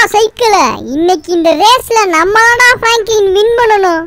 சைக்கிள இன்னைக்கு இந்த ரேஸ்ல நம்ம தான் பிராங்க்லின் வின் பண்ணணும்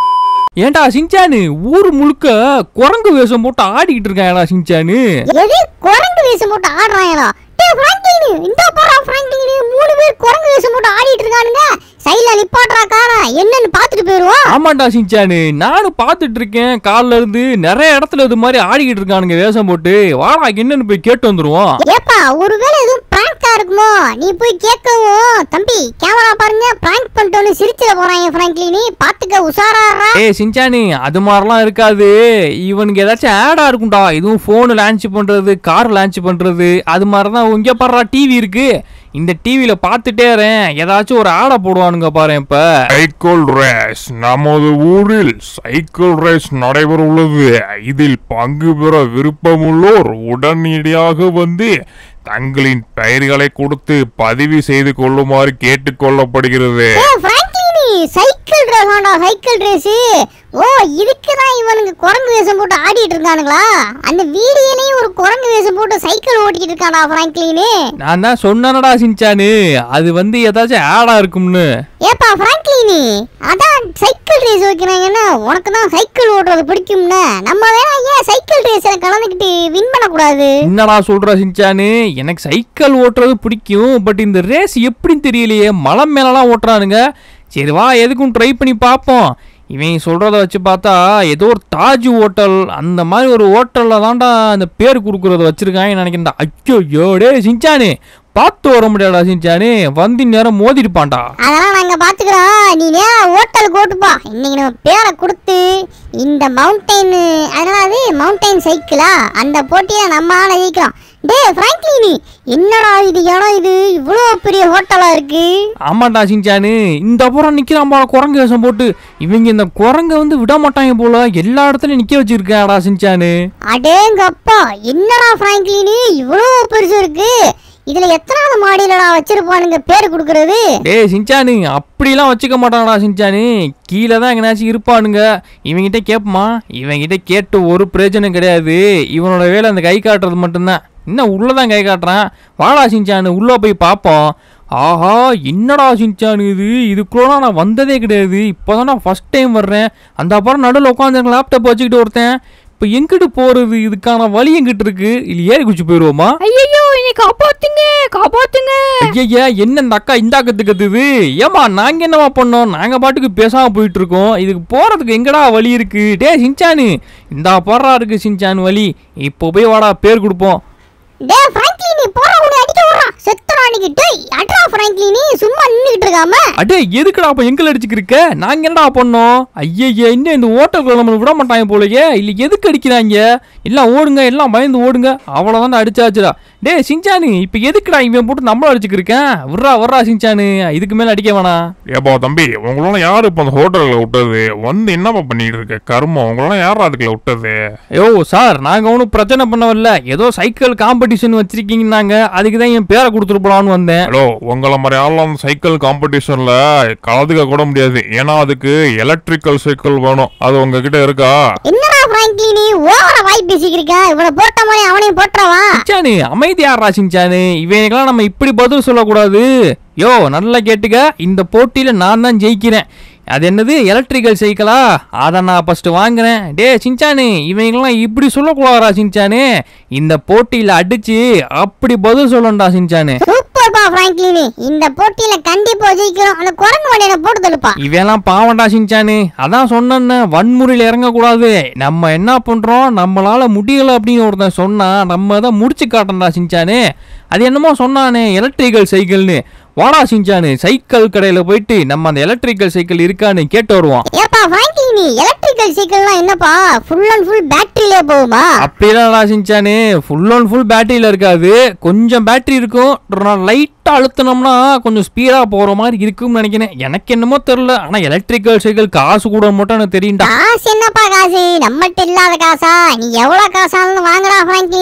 ஏன்டா சிங்சானு ஊர் முழுக்க குரங்கு வேஷம் போட்டு ஆடிக்கிட்டு இருக்காங்கடா சிங்சானு எது குரங்கு வேஷம் போட்டு ஆடுறாங்களா டேய் பிராங்க்லின் இந்த பாரா பிராங்க்லின் மூணு பேர் குரங்கு வேஷம் போட்டு ஆடிட்டு இருக்கானுங்க சைடுல நிப்பாட்றா காரா என்னன்னு பாத்துட்டு போயிருவோம் ஆமாண்டா சிங்சானு நானும் பார்த்துட்டு இருக்கேன் கால்ல இருந்து நிறைய இடத்துல இது மாதிரி ஆடிக்கிட்டு இருக்கானுங்க வேஷம் போட்டு வாடா என்னன்னு போய் கேட்டு வந்துருவோம் ஏப்பா ஒருவேளை எதுவும் பிராங்கா இருக்குமோ நீ போய் கேட்கவும் தம்பி கேமரா பாருங்க பிராங்க் பண்ணிட்டோன்னு சிரிச்சிட போறாங்க பிராங்க்லின் பாத்துக்க உஷாராடுறா ஏய் சிஞ்சானி அது மாதிரிலாம் இருக்காது இவனுக்கு ஏதாச்சும் ஆடா இருக்கும்டா இதுவும் ஃபோனு லான்ச் பண்றது கார் லான்ச் பண்றது அது மாதிரி தான் இங்கே பாடுறா டிவி இருக்கு இந்த டிவியில பார்த்துட்டே இருக்கேன் ஏதாச்சும் ஒரு ஆடை போடுவானுங்க பாரு இப்ப சைக்கிள் ரேஸ் நமது ஊரில் சைக்கிள் ரேஸ் நடைபெற உள்ளது இதில் பங்கு பெற விருப்பமுள்ளோர் உடனடியாக வந்து தங்களின் பெயர்களை கொடுத்து பதிவு செய்து கொள்ளுமாறு கேட்டுக்கொள்ளப்படுகிறது ஏய் பிராங்க்லின் சைக்கிள் ரேஸ் ஆண்டா சைக்கிள் ரேஸ் ஓ இதுக்கு தான் இவனுங்க குரங்கு வேஷம் போட்டு ஆடிட்டு இருக்கானுங்களா அந்த வீடியோலயும் ஒரு குரங்கு வேஷம் போட்டு சைக்கிள் ஓட்டிட்டு இருக்கான்டா பிராங்க்லின் நான் தான் சொன்னனடா சிஞ்சானு அது வந்து ஏதாச்சும் ஆடா இருக்கும்னு ஏப்பா பிராங்க்லின் அதான் சைக்கிள் ரேஸ் வைக்கிறாங்கன்னா உனக்கு தான் சைக்கிள் ஓட்டுறது பிடிக்கும்னு நம்ம வேணா ஏன் சைக்கிள் ரேஸ்ல கலந்துக்கிட்டு வின் பண்ணக்கூடாது என்னடா சொல்ற சிஞ்சானு எனக்கு சைக்கிள் ஓட்டுறது பிடிக்கும் பட் இந்த ரேஸ் எப்படின்னு தெரியலையே மலை மேலலாம் ஓட்டுறானுங்க சரி வா எதுக்கும் ட்ரை பண்ணி பார்ப்போம் இவன் சொல்கிறத வச்சு பார்த்தா ஏதோ ஒரு தாஜ் ஹோட்டல் அந்த மாதிரி ஒரு ஹோட்டலில் தான்டா அந்த பேர் கொடுக்குறத வச்சுருக்காங்க நினைக்கிறேன்டா ஐயோ டே சிஞ்சானு பார்த்து வர முடியாடா சிஞ்சானு வந்து நேரம் மோதிருப்பான்டா அதெல்லாம் நாங்க பாத்துக்கிறோம் நீ நேரா ஹோட்டலுக்கு ஓட்டுப்பா இன்னைக்கு நம்ம பேரை கொடுத்து இந்த மவுண்டைன் அதனால அது மவுண்டைன் சைக்கிளா அந்த போட்டியில நம்ம ஆள ஜெயிக்கிறோம் டேய் பிராங்க்லின் என்னடா இது இடம் இது இவ்வளோ பெரிய ஹோட்டலா இருக்கு ஆமாண்டா சிஞ்சானு இந்த அப்புறம் நிற்கிறான் போல குரங்கு வேஷம் போட்டு இவங்க இந்த குரங்கை வந்து விட மாட்டாங்க போல எல்லா இடத்துலையும் நிற்க வச்சிருக்காடா சிஞ்சானு அடேங்கப்பா என்னடா பிராங்க்லின் இவ்வளோ பெருசு இருக்கு இதுல எத்தனாவது மாடியிலடா வச்சிருப்பானுங்க பேர் கொடுக்கறது டேய் சிஞ்சானு அப்படிலாம் வச்சுக்க மாட்டானடா சிஞ்சானு கீழே தான் எங்கனாச்சும் இருப்பானுங்க இவங்கிட்ட கேட்போமா இவங்கிட்ட கேட்டு ஒரு பிரயோஜனம் கிடையாது இவனோட வேலை அந்த கை காட்டுறது மட்டும்தான் இன்னும் உள்ளே தான் கை காட்டுறான் வாடா சிஞ்சானு உள்ளே போய் பார்ப்போம் ஆஹா என்னடா சிஞ்சானு இது இதுக்குள்ள நான் வந்ததே கிடையாது இப்போ தான் நான் ஃபஸ்ட் டைம் வர்றேன் அந்த அப்புறம் நடுவில் உட்காந்து லேப்டாப் வச்சுக்கிட்டு ஒருத்தன் இப்போ எங்கிட்டு போகிறது இதுக்கான வழி எங்கிட்டு இருக்கு இல்லை ஏறி குச்சி போயிடுவோமா ஐயோ என்னை காப்பாத்துங்க காப்பாத்துங்க ஐயா என்ன இந்த அக்கா இந்த கத்து கத்துது ஏமா நாங்க என்னவா பண்ணோம் நாங்க பாட்டுக்கு பேசாம போயிட்டு இருக்கோம் இதுக்கு போறதுக்கு எங்கடா வழி இருக்கு டேய் சிஞ்சானு இந்தா போடுறா இருக்கு சிஞ்சான் வழி இப்போ போய் வாடா பேர் கொடுப்போம் டேய் பிராங்க்லின் போறா உன்னை அடிக்க விடுறா செத்துறா அன்னைக்கு டேய் அட்ரா பிராங்க்லின் சும்மா நின்னுகிட்டு இருக்காம அடே எதுக்குடா அப்ப எங்களை அடிச்சுக்கிருக்க நாங்க என்னடா பண்ணோம் ஐயய்யா இன்னும் இந்த ஓட்டக்குள்ள நம்மள விட மாட்டாங்க போலயே இல்ல எதுக்கு அடிக்கிறாங்க எல்லாம் ஓடுங்க எல்லாம் பயந்து ஓடுங்க அவ்வளவுதான் அடிச்சாச்சுடா டேய் சிஞ்சானு இப்ப எதுக்குடா இவன் போட்டு நம்மள அடிச்சுக்கிருக்கேன் விட்றா வர்றா சிஞ்சானு இதுக்கு மேல அடிக்க வேணாம் ஏப்பா தம்பி உங்களால யாரு இப்போ அந்த ஹோட்டலில் விட்டது வந்து என்னப்பா பண்ணிட்டு இருக்க கர்மம் உங்களால யார் அதுக்குள்ள விட்டது ஐயோ சார் நாங்கள் ஒன்றும் பிரச்சனை பண்ணவில்ல ஏதோ சைக்கிள் காம்படிஷன் வச்சிருக்கீங்கன்னாங்க அதுக்கு தான் என் பேரை கொடுத்துட்டு போலான்னு வந்தேன் ஹலோ உங்களை மாதிரி ஆள் அந்த சைக்கிள் காம்படிஷன்ல கலந்துக்க கூட முடியாது ஏன்னா அதுக்கு எலக்ட்ரிக்கல் சைக்கிள் வேணும் அது உங்ககிட்ட இருக்கா என்னடா பிராங்க்லின் ஓவர வாய் பேசிக்கிருக்க இவனை போட்ட மாதிரி அவனையும் போட்டுறவா சிஞ்சானு அமைதியாடுறா சிஞ்சானு இவனுக்கெல்லாம் நம்ம இப்படி பதில் சொல்லக்கூடாது யோ நல்லா கேட்டுக்க இந்த போட்டியில் நான் தான் ஜெயிக்கிறேன் அது என்னது எலக்ட்ரிக்கல் சைக்கிளா அதை நான் ஃபஸ்ட்டு வாங்குறேன் டே சிஞ்சானு இவங்கெல்லாம் இப்படி சொல்லக்கூடாதா சிஞ்சானு இந்த போட்டியில் அடிச்சு அப்படி பதில் சொல்லணும்டா சிஞ்சானு சூப்பர்ப்பா பிராங்க்லின் இந்த போட்டியில கண்டிப்பா ஜெயிக்கிறோம் அந்த குரங்கு வண்டியை போட்டு தள்ளுப்பா இவெல்லாம் பாவண்டா சிஞ்சானு அதான் சொன்னேன்னு வன்முறையில் இறங்கக்கூடாது நம்ம என்ன பண்ணுறோம் நம்மளால முடியல அப்படின்னு ஒருத்தன் சொன்னா நம்ம தான் முடிச்சு காட்டணும்டா சிஞ்சானு அது என்னமோ சொன்னானே எலக்ட்ரிக்கல் சைக்கிள்னு வாடா சிஞ்சானு சைக்கிள் கடையில் போயிட்டு நம்ம அந்த எலக்ட்ரிக்கல் சைக்கிள் இருக்கான்னு கேட்டு வருவோம் ஏப்பா பிராங்க்லின் எலக்ட்ரிக்கல் சைக்கிள்னா என்னப்பா ஃபுல் அண்ட் ஃபுல் பேட்டரியிலே போகுமா அப்படிலாம் சிஞ்சானு ஃபுல் அண்ட் ஃபுல் பேட்டரியில் இருக்காது கொஞ்சம் பேட்டரி இருக்கும் லைட்டாக அழுத்தினோம்னா கொஞ்சம் ஸ்பீடாக போகிற மாதிரி இருக்கும்னு நினைக்கிறேன் எனக்கு என்னமோ தெரில ஆனால் எலக்ட்ரிக்கல் சைக்கிள் காசு கூட மட்டும் எனக்கு தெரியும்டா காசு என்னப்பா காசு நம்மகிட்ட இல்லாத காசா நீ எவ்வளவு காசாலும் வாங்குறா பிராங்க்லின்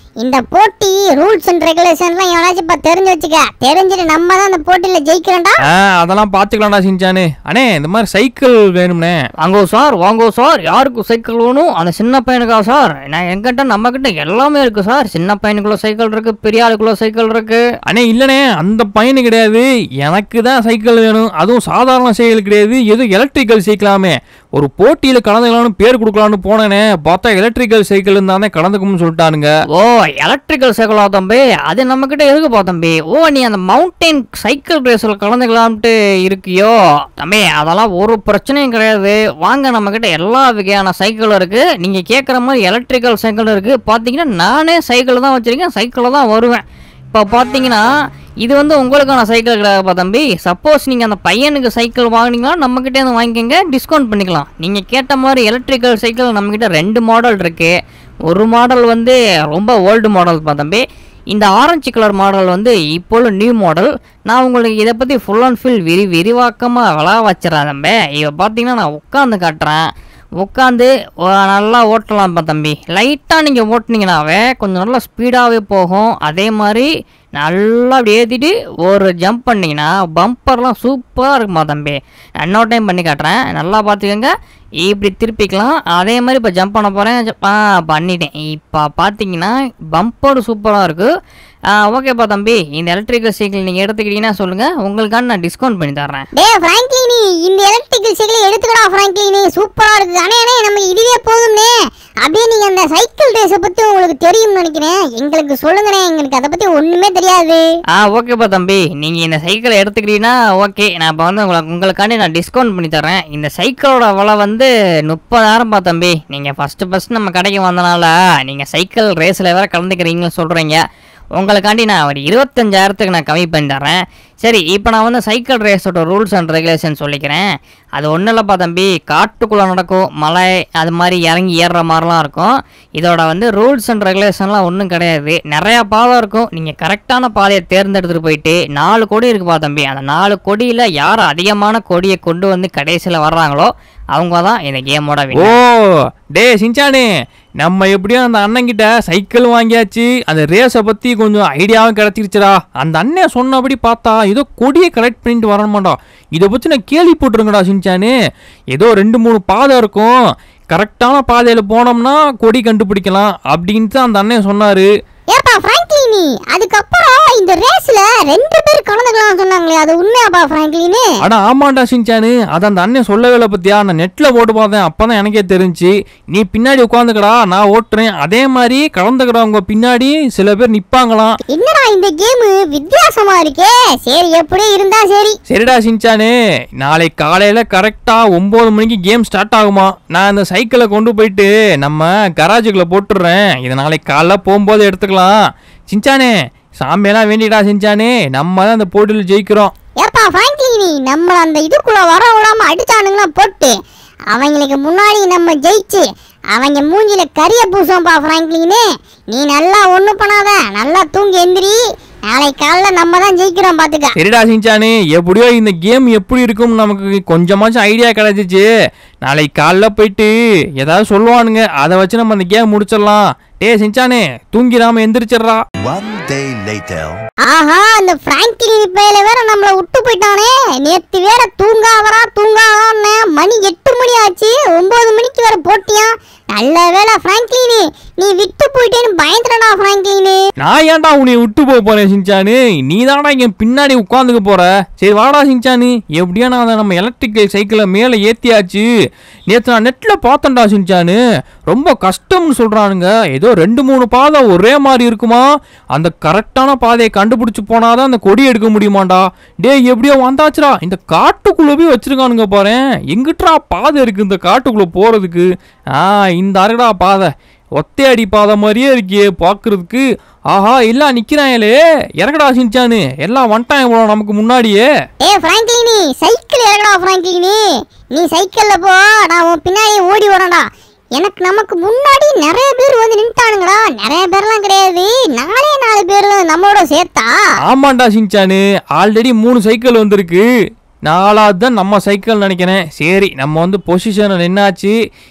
இந்த போட்டி ரூல்ஸ் அண்ட் ரெகுலேஷன்லாம் எவனாச்சும் இப்ப தெரிஞ்சு வச்சுக்க தெரிஞ்சுட்டு நம்ம தான் அந்த போட்டியில ஜெயிக்கிறோம்டா ஆ அதெல்லாம் பார்த்துக்கலாம்டா சின்சானு அண்ணே இந்த மாதிரி சைக்கிள் வேணும்னே வாங்கோ சார் வாங்கோ சார் யாருக்கு சைக்கிள் வேணும் அந்த சின்ன பையனுக்கா சார் நான் எங்கிட்ட நம்ம கிட்ட எல்லாமே இருக்கு சார் சின்ன பையனுக்குள்ள சைக்கிள் இருக்கு பெரிய ஆளுக்குள்ள சைக்கிள் இருக்கு அண்ணே இல்லைண்ணே அந்த பையனு கிடையாது எனக்கு தான் சைக்கிள் வேணும் அதுவும் சாதாரண சைக்கிள் கிடையாது எதுவும் எலக்ட்ரிக்கல் சைக்கிளாமே ஒரு போட்டியில் கலந்துக்கலாம்னு பேர் கொடுக்கலான்னு போனேனே பார்த்தா எலக்ட்ரிக்கல் சைக்கிள் இருந்தானே கலந்துக்கும்னு சொல்லிட்டானுங்க ஓ எலக்ட்ரிக்கல் சைக்கிளா தம்பி அது நம்ம கிட்ட இருக்குப்பா தம்பி ஓ நீ அந்த மவுண்டைன் சைக்கிள் ரேஸில் கலந்துக்கலாம்ட்டு இருக்கியோ தம்பி அதெல்லாம் ஒரு பிரச்சனையும் கிடையாது வாங்க நம்ம கிட்ட எல்லா வகையான சைக்கிளும் இருக்கு நீங்க கேட்குற மாதிரி எலக்ட்ரிக்கல் சைக்கிள் இருக்கு பார்த்தீங்கன்னா நானே சைக்கிள் தான் வச்சிருக்கேன் சைக்கிளில் தான் வருவேன் இப்போ பார்த்தீங்கன்னா இது வந்து உங்களுக்கான சைக்கிள் கிடையாதுப்பா தம்பி சப்போஸ் நீங்கள் அந்த பையனுக்கு சைக்கிள் வாங்குனீங்கன்னா நம்மக்கிட்டே இருந்து வாங்கிக்கோங்க டிஸ்கவுண்ட் பண்ணிக்கலாம் நீங்கள் கேட்ட மாதிரி எலக்ட்ரிக்கல் சைக்கிள் நம்மக்கிட்ட ரெண்டு மாடல் இருக்கு ஒரு மாடல் வந்து ரொம்ப ஓல்டு மாடல் பா தம்பி இந்த ஆரஞ்சு கலர் மாடல் வந்து இப்போ உள்ள நியூ மாடல் நான் உங்களுக்கு இதை பற்றி ஃபுல் அண்ட் ஃபுல் விரி விரிவாக்கமாக விளா வச்சிடறேன் தம்பி இதை பார்த்தீங்கன்னா நான் உட்காந்து காட்டுறேன் உட்காந்து நல்லா ஓட்டலாம்ப்பா தம்பி லைட்டாக நீங்கள் ஓட்டுனீங்கனாவே கொஞ்சம் நல்லா ஸ்பீடாகவே போகும் அதே மாதிரி நல்லா அப்படி ஏற்றிட்டு ஒரு ஜம்ப் பண்ணிங்கன்னா பம்பர்லாம் சூப்பராக இருக்குமா தம்பி நான் இன்னொரு டைம் பண்ணி காட்டுறேன் நல்லா பார்த்துக்கோங்க இப்படி திருப்பிக்கலாம் அதே மாதிரி இப்போ ஜம்ப் பண்ண போகிறேன் ஆ பண்ணிட்டேன் இப்போ பார்த்தீங்கன்னா பம்பர் சூப்பராக இருக்குது ஓகேப்பா தம்பி இந்த எலக்ட்ரிக்கல் சைக்கிள் நீங்கள் எடுத்துக்கிட்டீங்கன்னா சொல்லுங்கள் உங்களுக்கான நான் டிஸ்கவுண்ட் பண்ணி தர்றேன் டேய் ஃப்ராங்க்லினி இந்த எலக்ட்ரிக்கல் சைக்கிள் எடுத்துக்கடா ஃப்ராங்க்லினி சூப்பரா இருக்கு அண்ணே அண்ணே நமக்கு இதுவே போதும்னே அப்படியே நீங்க அந்த சைக்கிள் ரேஸை பத்தி உங்களுக்கு தெரியும்னு நினைக்கிறேன் எங்களுக்கு சொல்லுங்கண்ணே எங்களுக்கு அதை பத்தி ஒண்ணுமே தெரியாது ஆ ஓகேப்பா தம்பி நீங்கள் இந்த சைக்கிளை எடுத்துக்கிட்டீங்கன்னா ஓகே நான் இப்போ வந்து உங்களுக்கு உங்களுக்காண்டி நான் டிஸ்கவுண்ட் பண்ணி தரேன் இந்த சைக்கிளோட விலை வந்து முப்பதாயிரம்ப்பா தம்பி நீங்கள் ஃபஸ்ட்டு ஃபஸ்ட்டு நம்ம கடைக்கு வந்தனால நீங்கள் சைக்கிள் ரேஸில் வேற கலந்துக்கிறீங்கன்னு சொல்கிறீங்க உங்களுக்காண்டி நான் ஒரு இருபத்தஞ்சாயிரத்துக்கு நான் கம்மி பண்ணி தரேன் சரி இப்போ நான் வந்து சைக்கிள் ரேஸோட ரூல்ஸ் அண்ட் ரெகுலேஷன் சொல்லிக்கிறேன் அது ஒன்றும் இல்லைப்பா தம்பி காட்டுக்குள்ளே நடக்கும் மலை அது மாதிரி இறங்கி ஏறுற மாதிரிலாம் இருக்கும் இதோட வந்து ரூல்ஸ் அண்ட் ரெகுலேஷன்லாம் ஒன்றும் கிடையாது நிறையா பாதை இருக்கும் நீங்கள் கரெக்டான பாதையை தேர்ந்தெடுத்துட்டு போயிட்டு நாலு கொடி இருக்குப்பா தம்பி அந்த நாலு கொடியில் யார் அதிகமான கொடியை கொண்டு வந்து கடைசியில் வர்றாங்களோ அவங்க தான் இந்த கேமோட ஓ winner. டே சின்சானே நம்ம எப்படியோ அந்த அண்ணன்கிட்ட சைக்கிள் வாங்கியாச்சு அந்த ரேஸை பற்றி கொஞ்சம் ஐடியாவும் கிடச்சிருச்சுடா அந்த அண்ணன் சொன்னபடி பார்த்தா ஏதோ கொடியை கலெக்ட் பண்ணிட்டு வரணுமாடா இதை பற்றி நான் கேள்விப்பட்டிருங்கடா சின்சானு ஏதோ ரெண்டு மூணு பாதை இருக்கும் கரெக்டான பாதையில் போனோம்னா கொடி கண்டுபிடிக்கலாம் அப்படின்ட்டு அந்த அண்ணன் சொன்னார் ஏப்பா ஃப்ராங்க்லினி அதுக்கப்புறம் இந்த ரேஸ்ல ரெண்டு பேர் கலந்துக்கலாம் சொன்னாங்களே அது உண்மையாப்பா ஃப்ராங்க்லினி அட ஆமாண்டா சின்சானு அதை அந்த அண்ணன் சொல்லவே இல்லை பத்தியா நான் நெட்டில் போட்டு பார்த்தேன் அப்போ தான் எனக்கே தெரிஞ்சு நீ பின்னாடி உட்காந்துக்கடா நான் ஓட்டுறேன் அதே மாதிரி கலந்துக்கிறவங்க பின்னாடி சில பேர் நிற்பாங்களாம் என்னடா இந்த கேம் வித்தியாசமா இருக்கே சரி எப்படி இருந்தா சரி சரிடா சின்சானு நாளை காலையில் கரெக்டாக ஒம்பது மணிக்கு கேம் ஸ்டார்ட் ஆகுமா நான் இந்த சைக்கிளை கொண்டு போயிட்டு நம்ம கராஜுக்குள்ளே போட்டுடுறேன் இதை நாளைக்கு காலைல போகும்போது எடுத்துக்கலாம் சின்சானே சாமியெல்லாம் வேண்டிடா சின்சானே நம்ம தான் இந்த போட்டியில் ஜெயிக்கிறோம் ஏப்பா ஃப்ராங்க்லினி நம்மள அந்த இதுக்குள்ள வர விடாம அடிச்சானுங்களா போட்டு அவங்களுக்கு முன்னாடி நம்ம ஜெயிச்சு அவங்க மூஞ்சில கரிய பூசோம்பா ஃப்ராங்க்லினு நீ நல்லா ஒண்ணு பண்ணாத நல்லா தூங்கி எந்திரி நாளைக்கு காலைல நம்ம தான் ஜெயிக்கிறோம் பாத்துக்க சரிடா சின்சானு எப்படியோ இந்த கேம் எப்படி இருக்கும்னு நமக்கு கொஞ்சமாச்சும் ஐடியா கிடைச்சிச்சு நாளைக்கு காலைல போயிட்டு ஏதாவது சொல்லுவானுங்க அதை வச்சு நம்ம அந்த கேம் முடிச்சிடலாம் டேய் சின்சானே தூங்கிடாம எந்திரிச்சிடுறா One day later. ஆஹா அந்த பிராங்கிலின் பேல வேற நம்மள விட்டு போயிட்டானே நேத்து வேற தூங்காவரா தூங்காவரான்னு மணி எட்டு மணி ஆச்சு ஒன்பது மணிக்கு வேற போட்டியா நல்ல வேளை பிராங்க்லினு நீ விட்டு போயிட்டேன்னு பயந்துடா பிராங்க்லினு நான் ஏன்டா உன்னை விட்டு போக போறேன் சின்சானு நீ தான்டா இங்க பின்னாடி உட்காந்துக்க போற சரி வாடா சின்சானு எப்படியா நான் அதை நம்ம எலக்ட்ரிக்கல் சைக்கிளை மேலே ஏத்தியாச்சு நேற்று நான் நெட்ல பார்த்தேன்டா சின்சானு ரொம்ப கஷ்டம்னு சொல்றானுங்க ஏதோ ரெண்டு மூணு பாதை ஒரே மாதிரி இருக்குமா அந்த கரெக்டான பாதையை கண்டுபிடிச்சு போனாதான் அந்த கொடி எடுக்க முடியுமாண்டா டேய் எப்படியோ வந்தாச்சுடா இந்த காட்டுக்குள்ள போய் வச்சிருக்கானுங்க பாரு எங்கிட்டா பாதை இருக்கு இந்த காட்டுக்குள்ள போறதுக்கு ஆ இந்த அருடா பாதை ஒத்தையடி பாதை மாதிரியே இருக்கே பார்க்கறதுக்கு ஆஹா எல்லாம் நிக்கிறாங்களே இறங்கடா சின்சானு எல்லாம் வந்துட்டாங்க போல நமக்கு முன்னாடியே ஏ பிராங்க்லினி சைக்கிள் இறங்கடா பிராங்க்லினி நீ சைக்கிள்ல போ நான் உன் பின்னாடி ஓடி வரேன்டா எனக்கு நமக்கு முன்னாடி நிறைய பேர் வந்து நின்ட்டானுங்கடா நிறைய பேர்லாம் கிடையாது நாலே நாலு பேர் நம்மளோட சேர்த்தா ஆமாண்டா சின்சானு ஆல்ரெடி மூணு சைக்கிள் வந்திருக்கு நாலாவது தான் நம்ம சைக்கிள் நினைக்கிறேன் சரி நம்ம வந்து பொசிஷனில் நின்னாச்சு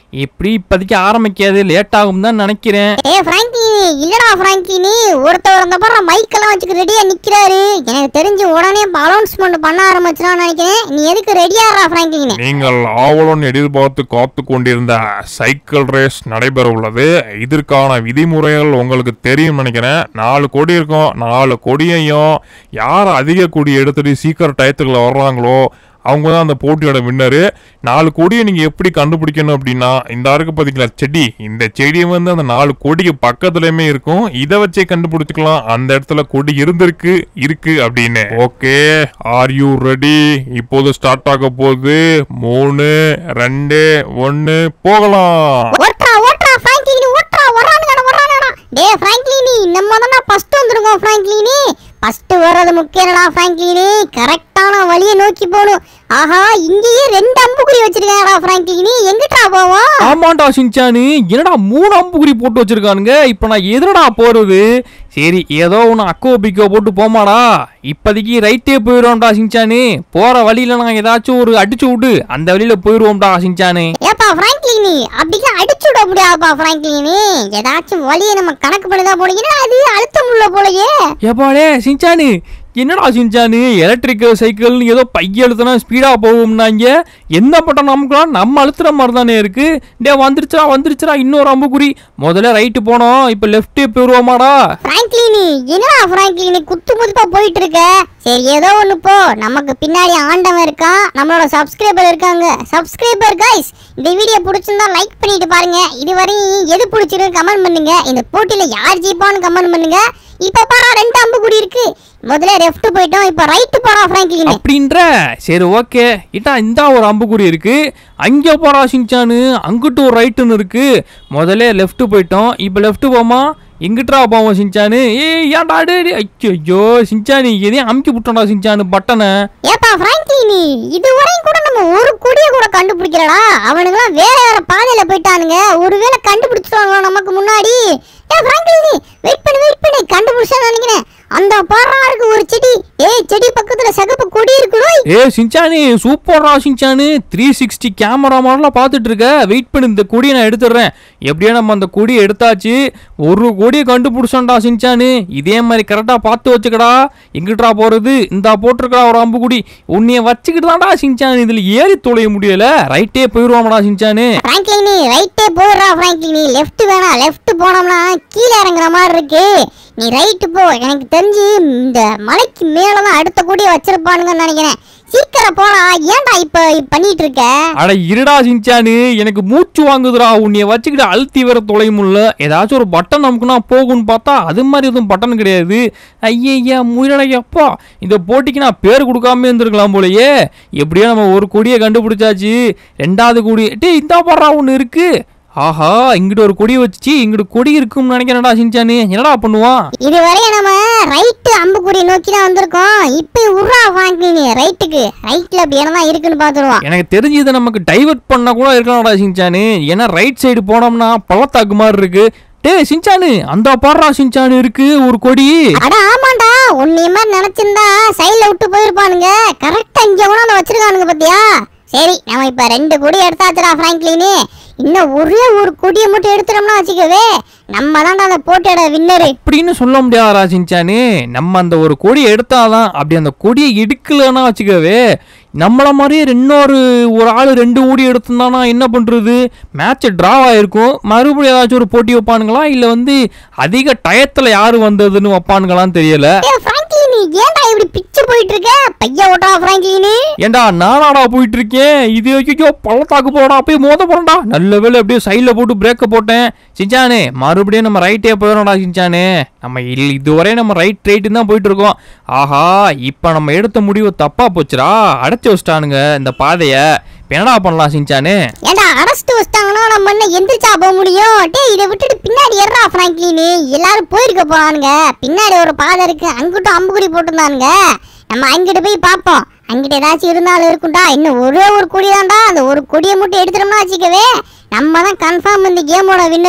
எப்படி இப்போதைக்கு ஆரம்பிக்காது லேட் ஆகும் தான் நினைக்கிறேன் ஏ ஃப்ராங்க்லினி இல்லடா ஃப்ராங்க்லினி ஒருத்தவர் அந்த பாரு மைக்கெல்லாம் வச்சுக்க ரெடியா நிக்கிறாரு எனக்கு தெரிஞ்சு உடனே அனௌன்ஸ்மெண்ட் பண்ண ஆரம்பிச்சிடான்னு நினைக்கிறேன் நீ எதுக்கு ரெடியாடுறா ஃப்ராங்க்லினி நீங்கள் ஆவலுடன் எதிர்பார்த்து காத்து கொண்டிருந்த சைக்கிள் ரேஸ் நடைபெற உள்ளது இதற்கான விதிமுறைகள் உங்களுக்கு தெரியும் நினைக்கிறேன் நாலு கொடி இருக்கும் நாலு கொடியையும் யார் அதிக கொடி எடுத்துட்டு சீக்கிரம் டயத்துக்குள்ள வர்றாங்களோ அவங்க தான் அந்த போட்டியோட வின்னரு நாலு கொடியை நீங்கள் எப்படி கண்டுபிடிக்கணும் அப்படின்னா இந்த இருக்கு பார்த்தீங்களா செடி இந்த செடி வந்து அந்த நாலு கொடிக்கு பக்கத்துலையுமே இருக்கும் இதை வச்சே கண்டுபிடிச்சிக்கலாம் அந்த இடத்துல கொடி இருந்திருக்கு இருக்கு அப்படின்னு ஓகே ஆர் யூ ரெடி இப்போது ஸ்டார்ட் ஆக போகுது மூணு ரெண்டு ஒன்று போகலாம் ஓட்றா ஓட்றா ஃப்ராங்க்லினி ஓட்றா வரானுடா வரானுடா டேய் ஃப்ராங்க்லினி நம்ம தான ஃபர்ஸ்ட் வந்திருக்கோம் ஃப்ராங்க்லினி ஃபர்ஸ்ட் வர்றது முக்கியம்டா ஃப்ராங்க்லினி கரெக்டான வழியை நோக்கி போகணும் ஆஹா இங்கேயே ரெண்டு அம்புக்குறி வச்சிருக்காங்கடா ஃப்ராங்க்லினி எங்கிட்டா போவோம் ஆமாண்டா சின்சானு என்னடா மூணு அம்புக்குறி போட்டு வச்சிருக்கானுங்க இப்போ நான் எதிரடா போறது சரி ஏதோ ஒன்று அக்கோ பிக்கோ போட்டு போமாடா இப்போதைக்கு ரைட்டே போயிடுவோம்டா சின்சானு போற வழியில நான் ஏதாச்சும் ஒரு அடிச்சு விட்டு அந்த வழியில போயிடுவோம்டா சின்சானு ஏப்பா ஃப்ராங்க்லினி அப்படிலாம் அடிச்சு விட முடியாதுப்பா ஃப்ராங்க்லினி ஏதாச்சும் வழியை நம்ம கணக்கு பண்ணி தான் போனீங்கன்னா அது அழுத்தம் உள்ள போலயே ஏப்பாடே சின்சானு என்னடா சின்சானு எலக்ட்ரிக்கல் சைக்கிள்னு ஏதோ பைய அழுத்தினா ஸ்பீடாக போகும்னாங்க எந்த பட்டம் நமக்குலாம் நம்ம அழுத்துற மாதிரி தானே இருக்கு டே வந்துருச்சுடா வந்துருச்சுடா இன்னொரு அம்புக்குறி முதல்ல ரைட்டு போனோம் இப்போ லெஃப்டே போயிடுவோமாடா ஃப்ராங்க்லினி என்னடா ஃப்ராங்க்லினி குத்து முதுப்பா போயிட்டு இருக்க சரி ஏதோ ஒண்ணு போ நமக்கு பின்னாடி ஆண்டவன் இருக்கான் நம்மளோட சப்ஸ்கிரைபர் இருக்காங்க சப்ஸ்கிரைபர் கைஸ் இந்த வீடியோ பிடிச்சிருந்தா லைக் பண்ணிட்டு பாருங்க இதுவரையும் எது பிடிச்சிருக்கு கமெண்ட் பண்ணுங்க இந்த போட்டியில யார் ஜெயிப்பான்னு கமெண்ட் பண்ணுங்க இப்ப பாரா ரெண்டு அம்புக்குடி இருக்கு முதல்ல லெஃப்ட் போயிட்டோம் இப்ப ரைட் போறா ஃப்ராங்க்லினி அப்படின்ற சரி ஓகே இட்டா இந்த ஒரு அம்புக்குறி இருக்கு அங்கே போறா சின்சானு அங்கிட்டு ஒரு ரைட்டுன்னு இருக்கு முதல்ல லெஃப்ட் போயிட்டோம் இப்போ லெஃப்ட் போமா எங்கிட்டா போவோம் சின்சானு ஏய் ஏன்டா டே ஐயோ ஐயோ சின்சானு எதையும் அமுக்கி விட்டோம்டா சின்சானு பட்டனை ஏப்பா ஃப்ராங்க்லினி இதுவரையும் கூட நம்ம ஒரு கொடிய கூட கண்டுபிடிக்கலடா அவனுங்களாம் வேற வேற பாதையில போயிட்டானுங்க ஒருவேளை கண்டுபிடிச்சிருவாங்களா நமக்கு முன்னாடி ஏ ஃப்ராங்க்லினி வெயிட் பண்ணு வெயிட் பண்ணு கண்டுபிடிச்சா நினைக்கிறேன் அந்த பாரா இருக்கு ஒரு செடி ஏய் செடி பக்கத்துல சகப்பு கொடி இருக்குடோ ஏ சின்சானு சூப்பர்ரா சின்சானு த்ரீ சிக்ஸ்டி கேமரா மாடலாம் பார்த்துட்டு இருக்க வெயிட் பண்ணு இந்த கொடியை நான் எடுத்துடுறேன் எப்படியோ நம்ம அந்த கொடியை எடுத்தாச்சு ஒரு கொடியை கண்டுபிடிச்சோம்டா சின்சானு இதே மாதிரி கரெக்டாக பார்த்து வச்சுக்கடா எங்கிட்டா போகிறது இந்தா போட்டிருக்கா ஒரு அம்பு குடி உன்னைய வச்சுக்கிட்டு தான்டா சின்சானு இதில் ஏறி தொலைய முடியல ரைட்டே போயிடுவாமடா சின்சானு ஃப்ராங்க்லினி ரைட்டே போடுறா ஃப்ராங்க்லினி லெஃப்ட் வேணாம் லெஃப்ட் போனோம்னா கீழே இறங்குற மாதிரி இருக்கு நீ ரைட்டு போ எனக்கு தெரிஞ்சு இந்த மலைக்கு மேல தான் அடுத்த கொடியை வச்சிருப்பானுங்கன்னு நினைக்கிறேன் சீக்கிரம் போடா ஏன்டா இப்ப இப்ப பண்ணிட்டு இருக்க அட இருடா சின்சானு எனக்கு மூச்சு வாங்குதுடா உன்னைய வச்சுக்கிட்டு அழுத்தி வர தொலை முடியல ஏதாச்சும் ஒரு பட்டன் நமக்குனா போகும்னு பார்த்தா அது மாதிரி எதுவும் பட்டன் கிடையாது ஐயா முயலடா எப்பா இந்த போட்டிக்கு நான் பேர் கொடுக்காம இருந்திருக்கலாம் போலயே எப்படியோ நம்ம ஒரு கொடியை கண்டுபிடிச்சாச்சு ரெண்டாவது கொடி டேய் இந்த பாடுறா ஒன்று இருக்கு ஆஹா இங்கிட்ட ஒரு கொடி வச்சு இங்கிட்ட கொடி இருக்கும்னு நினைக்கிறேன்டா சின்சானு என்னடா பண்ணுவான் இதுவரையும் நம்ம ரைட்டு அம்புக்குடி நோக்கி தான் வந்திருக்கோம் இப்போ உர்றா ஃப்ராங்க்லினி ரைட்டுக்கு ரைட்ல அப்படி என்னதான் இருக்குன்னு பாத்துருவோம் எனக்கு தெரிஞ்சு இதை நமக்கு டைவர்ட் பண்ண கூட இருக்கலாம்டா சின்சானு ஏன்னா ரைட் சைடு போனோம்னா பள்ளத்தாக்கு மாதிரி இருக்கு டேய் சின்சானு அந்த பாடுறா சின்சானு இருக்கு ஒரு கொடி அட ஆமாண்டா உன்னைய மாதிரி நினைச்சிருந்தா சைடுல விட்டு போயிருப்பானுங்க கரெக்டா இங்க கொண்டாந்து வச்சிருக்கானுங்க பாத்தியா சரி நம்ம இப்ப ரெண்டு கொடி எடுத்தாச்சுடா ஃப்ராங்க்லினி இன்னும் ஒரே ஒரு கொடியை மட்டும் எடுத்துட்டோம்னா வச்சுக்கவே நம்ம தான்டா அந்த போட்டியோட வின்னரு அப்படின்னு சொல்ல முடியாதா சின்சானு நம்ம அந்த ஒரு கொடியை எடுத்தாதான் அப்படி அந்த கொடியை எடுக்கலன்னா வச்சுக்கவே நம்மள மாதிரியே இன்னொரு ஒரு ஆள் ரெண்டு ஓடி எடுத்திருந்தானா என்ன பண்ணுறது மேட்ச் ட்ரா ஆயிருக்கும் மறுபடியும் ஏதாச்சும் ஒரு போட்டி வைப்பானுங்களா இல்லை வந்து அதிக டயத்தில் யார் வந்ததுன்னு வைப்பானுங்களான்னு தெரியல ஏ ஃப்ராங்க்லினி ஏன்டா இப்படி பிச்சு போயிட்டு இருக்க பைய ஓட்டா ஃப்ராங்க்லினி ஏண்டா நானாடா போயிட்டு இருக்கேன் இது ஐயோ பள்ளத்தாக்கு போடா போய் மோத போறேன்டா நல்ல வேளை அப்படியே சைடில் போட்டு பிரேக்கை போட்டேன் சிஞ்சானே மறுபடியும் நம்ம ரைட்டே போயிடணும்டா சிஞ்சானே நம்ம இல் இதுவரை நம்ம ரைட் ரைட்டு தான் போயிட்டு இருக்கோம் ஆஹா இப்போ நம்ம எடுத்த முடிவு தப்பா போச்சுடா அடைச்சி வச்சிட்டானுங்க இந்த பாதையை இப்போ என்னடா பண்ணலாம் சிஞ்சானே ஏன்டா அரெஸ்ட் வச்சிட்டாங்கன்னா நம்ம என்ன எந்திரிச்சா போக முடியும் டேய் இதை விட்டுட்டு பின்னாடி ஏறா ஃப்ராங்க்லினி எல்லாரும் போயிருக்க போறானுங்க பின்னாடி ஒரு பாதை இருக்கு அங்கிட்டும் அம்புக்குடி போட்டிருந்தானுங்க நம்ம அங்கிட்டு போய் பார்ப்போம் அங்கிட்ட ஏதாச்சும் இருந்தாலும் இருக்கும்டா இன்னும் ஒரே ஒரு கொடி தான்டா அந்த ஒரு கொடியை மட்டும் எடுத்துட்டோம்னா வச்சுக்கவே நம்ம தான் கன்ஃபார்ம் இந்த கேமோட வின்னரு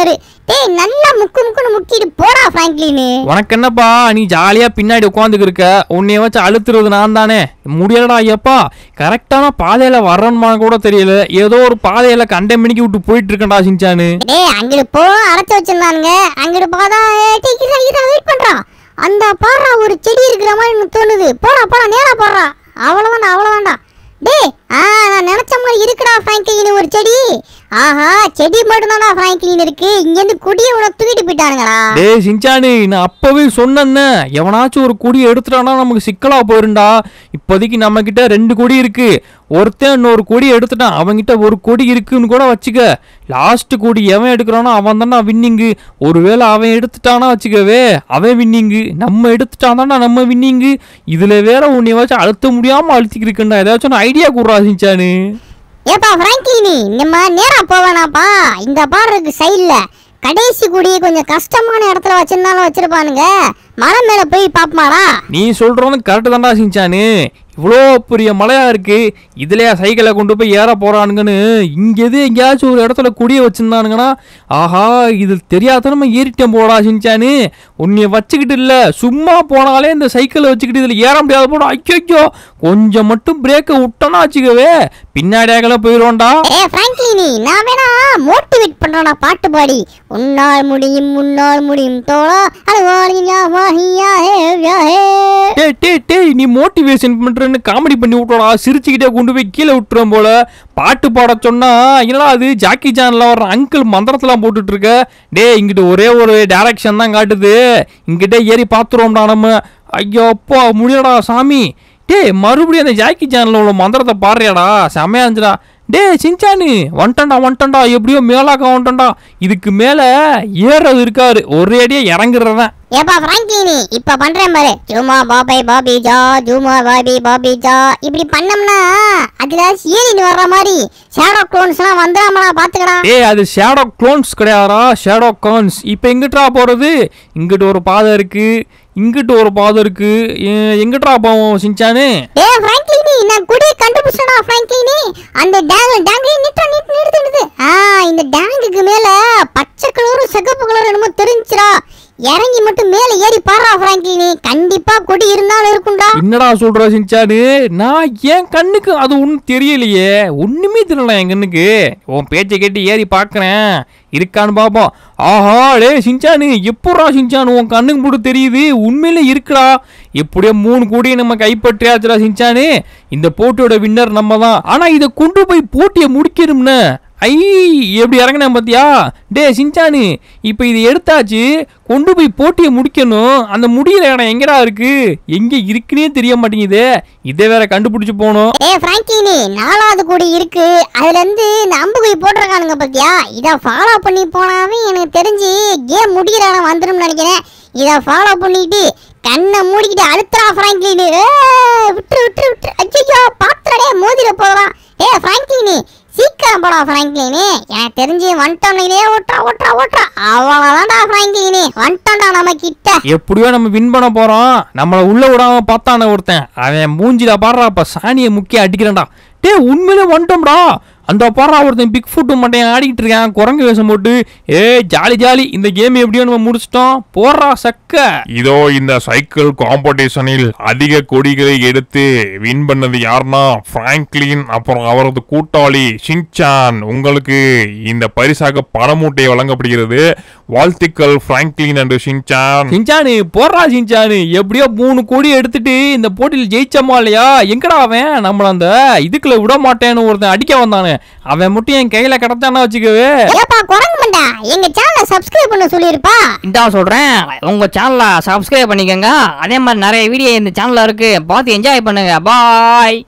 டேய் நல்லா முக்கு முக்குன்னு முக்கிட்டு போடா ஃப்ராங்க்லின் உனக்கு என்னப்பா நீ ஜாலியா பின்னாடி உட்காந்துக்கு இருக்க உன்னைய வச்சு அழுத்துறது நான் தானே முடியலடா ஐயப்பா கரெக்டான பாதையில வர்றேன்னு கூட தெரியல ஏதோ ஒரு பாதையில கண்டை மணிக்கு விட்டு போயிட்டு இருக்கேன்டா சிஞ்சானு டேய் அங்கிட்டு போ அரைச்சு வச்சிருந்தானுங்க அங்கிட்டு பார்த்தா வெயிட் பண்றான் அந்த பாடுறா ஒரு செடி இருக்கிற மாதிரி எனக்கு தோணுது போடா போடா நேரா போடுறா அவ்வளவுதான்டா அவ்வளவுதான்டா டேய் ஆ நான் நினைச்ச மாதிரி இருக்குடா ஃப்ராங்க்லின் ஒரு செடி ஆஹா செடி மட்டும்தான்டா ஃப்ராங்க்லின் இருக்கு இங்கேருந்து குடியை உன தூக்கிட்டு போயிட்டானுங்களா டேய் சிஞ்சானு நான் அப்பவே சொன்னேன்னு எவனாச்சும் ஒரு கொடி எடுத்துட்டானா நமக்கு சிக்கலா போயிருண்டா இப்போதைக்கு நம்ம கிட்ட ரெண்டு கொடி இருக்கு ஒருத்தன் இன்னொரு கொடி எடுத்துட்டான் அவன்கிட்ட ஒரு கொடி இருக்குன்னு கூட வச்சுக்க லாஸ்ட் கொடி எவன் எடுக்கிறானோ அவன் தானே வின்னிங்கு ஒருவேளை அவன் எடுத்துட்டானா வச்சுக்கவே அவன் வின்னிங்கு நம்ம எடுத்துட்டான் நம்ம வின்னிங்கு இதுல வேற உன்னை வச்சு அழுத்த முடியாம அழுத்திக்கிட்டு இருக்கேன்டா ஏதாச்சும் ஐடியா கூடுறா சிஞ்சானு ஏப்பா ஃப்ராங்க்லினி நம்ம நேரா போவேனாப்பா இந்த பார் இருக்கு சைடுல கடைசி குடியை கொஞ்சம் கஷ்டமான இடத்துல வச்சிருந்தாலும் வச்சிருப்பானுங்க மரம் மேல போய் பாப்பமாடா நீ சொல்றது கரெக்டு தான்டா சிஞ்சானு இவ்வளோ பெரிய மலையா இருக்கு இதுலயா சைக்கிளை கொண்டு போய் ஏற போறானுங்கன்னு இங்க எது எங்கேயாச்சும் ஒரு இடத்துல குடிய வச்சிருந்தானுங்கன்னா ஆஹா இது தெரியாதனமா ஏறிட்டேன் போடா சிஞ்சானு உன்னைய வச்சுக்கிட்டு இல்ல சும்மா போனாலே இந்த சைக்கிளை வச்சுக்கிட்டு இதுல ஏற முடியாத போடா ஐயோ கொஞ்சம் மட்டும் பிரேக்கை விட்டோன்னா வச்சுக்கவே பின்னாடி அகல போயிடுவோம்டா ஏ ஃப்ராங்க்லினி நான் வேணா மோட்டிவேட் பண்றேனா பாட்டு பாடி உன்னால் முடியும் முன்னால் முடியும் தோழா அழுவாளியா வாஹியா ஹே யா ஹே டேய் டேய் டேய் நீ மோட்டிவேஷன் பண்றேன்னு காமெடி பண்ணி விட்டோடா சிரிச்சுக்கிட்டே கொண்டு போய் கீழே விட்டுறோம் போல பாட்டு பாட சொன்னா என்னடா அது ஜாக்கி சான்ல வர்ற அங்கிள் மந்திரத்தெல்லாம் போட்டுட்டு இருக்க டேய் இங்கிட்ட ஒரே ஒரு டைரக்ஷன் தான் காட்டுது இங்கிட்ட ஏறி பாத்துருவோம்டா நம்ம ஐயோ அப்பா முடியடா சாமி டேய் மறுபடியும் அந்த ஜாக்கி சேனல்ல உள்ள மந்திரத்தை பாடுறியாடா செமையா இருந்துடா டேய் சிஞ்சானு வந்துட்டா வந்துட்டா எப்படியோ மேலாக்க வந்துட்டா இதுக்கு மேல ஏறது இருக்காரு ஒரே அடியா இறங்குறதான் ஏப்பா ஃப்ராங்க்லினி இப்ப பண்றேன் பாரு ஜூமா பாபை பாபி ஜா ஜூமா பாபி பாபி ஜா இப்படி பண்ணோம்னா அதுல ஏறின்னு வர்ற மாதிரி ஷேடோ க்ளோன்ஸ்லாம் வந்துடாமடா பாத்துக்கடா ஏய் அது ஷேடோ க்ளோன்ஸ் கிடையாதா ஷேடோ கான்ஸ் இப்போ எங்கிட்டா போகிறது இங்கிட்டு ஒரு பாதை இருக்கு இங்கிட்டு ஒரு பாதை இருக்கு எ- எங்கிட்டா போவோம் சிஞ்சானு ஏய் ஃப்ராங்க்லினி நான் குடியை கண்டுபிடிச்சடா ஃப்ராங்க்லினி அந்த டேங் டேங் நிட்டு நிட்டு நிறுத்து நிறுத்து ஆ இந்த டேங்குக்கு மேல பச்சை கலரும் சிகப்பு கலர் என்னமோ தெரிஞ்சுடா இறங்கி மட்டும் மேல ஏறி பாடுறா ஃப்ராங்க்லினி கண்டிப்பா கொடி இருந்தாலும் இருக்கும்டா என்னடா சொல்ற சிஞ்சானு நான் என் கண்ணுக்கு அது ஒன்றும் தெரியலையே ஒண்ணுமே தெரியல என் கண்ணுக்கு உன் பேச்சை கேட்டு ஏறி பார்க்கறேன் இருக்கான்னு பார்ப்போம் ஆஹா டேய் சிஞ்சானு எப்படா சிஞ்சானு உன் கண்ணுக்கு மட்டும் தெரியுது உண்மையிலே இருக்குடா எப்படியோ மூணு கோடியை நம்ம கைப்பற்றியாச்சுடா சிஞ்சானு இந்த போட்டியோட வின்னர் நம்ம தான் ஆனா இதை கொண்டு போய் போட்டியை முடிக்கணும்னு ஐ எப்படி இறங்கினேன் பாத்தியா டே சிஞ்சானு இப்போ இது எடுத்தாச்சு கொண்டு போய் போட்டியை முடிக்கணும் அந்த முடியிற இடம் எங்கடா இருக்கு எங்க இருக்குன்னே தெரிய மாட்டேங்குதே இதை வேற கண்டுபிடிச்சு போகணும் ஏய் ஃப்ராங்க்லினி நாலாவது கொடி இருக்கு அதுல இருந்து இந்த அம்புகுறி போட்டிருக்கானுங்க பாத்தியா இதை ஃபாலோ பண்ணி போனாவே எனக்கு தெரிஞ்சு கேம் முடிகிற இடம் வந்துடும் நினைக்கிறேன் இதை ஃபாலோ பண்ணிட்டு கண்ணை மூடிக்கிட்டு அழுத்துறா ஃப்ராங்க்லினி ஏய், விட்டுரு விட்டுரு விட்டுரு ஐயோ பாத்துறடே மோதிர போகிறான் ஏ ஃப்ராங்க்லினி சீக்கிரம் போடா ஃப்ராங்க்லினி எனக்கு தெரிஞ்சு வந்துட்டோன்னே ஓட்டுறா ஓட்டுறா ஓட்டுறா அவ்வளோதான்டா ஃப்ராங்க்லினி வந்துட்டோம்டா நம்ம கிட்ட எப்படியோ நம்ம வின் பண்ண போறோம் நம்மளை உள்ள விடாம பார்த்தான ஒருத்தன் அவன் மூஞ்சில பாடுறா அப்ப சாணியை முக்கிய அடிக்கிறான்டா டே உண்மையிலே வந்துட்டோம்டா அந்த பாடுறா ஒருத்தன் பிக் ஃபுட்டு மட்டையன் ஆடிக்கிட்டு இருக்கான் குரங்கு வேஷம் போட்டு ஏ ஜாலி ஜாலி இந்த கேம் எப்படியோ நம்ம முடிச்சிட்டோம் போடுறா சக்க இதோ இந்த சைக்கிள் காம்படிஷனில் அதிக கொடிகளை எடுத்து வின் பண்ணது யாருன்னா பிராங்க்லின் அப்புறம் அவரது கூட்டாளி ஷின்சான் உங்களுக்கு இந்த பரிசாக பணமூட்டை வழங்கப்படுகிறது வாழ்த்துக்கள் பிராங்க்லின் அண்ட் ஷின்சான் சிஞ்சானு போடுறா சிஞ்சானு எப்படியோ மூணு கோடி எடுத்துட்டு இந்த போட்டியில் ஜெயிச்சோமா இல்லையா எங்கடா அவன் நம்மள அந்த இதுக்குள்ள விட மாட்டேன்னு ஒருத்தன் அடிக்க வந்தானே அவன் மட்டும் என் கையில கிடத்தானா வச்சுக்கவே ஏப்பா குரங்கு மண்டா எங்க சேனலை சப்ஸ்கிரைப் பண்ண சொல்லிருப்பா இதான் சொல்கிறேன் உங்கள் சேனலை சப்ஸ்கிரைப் பண்ணிக்கோங்க அதே மாதிரி நிறைய வீடியோ இந்த சேனலில் இருக்குது பார்த்து என்ஜாய் பண்ணுங்க பாய்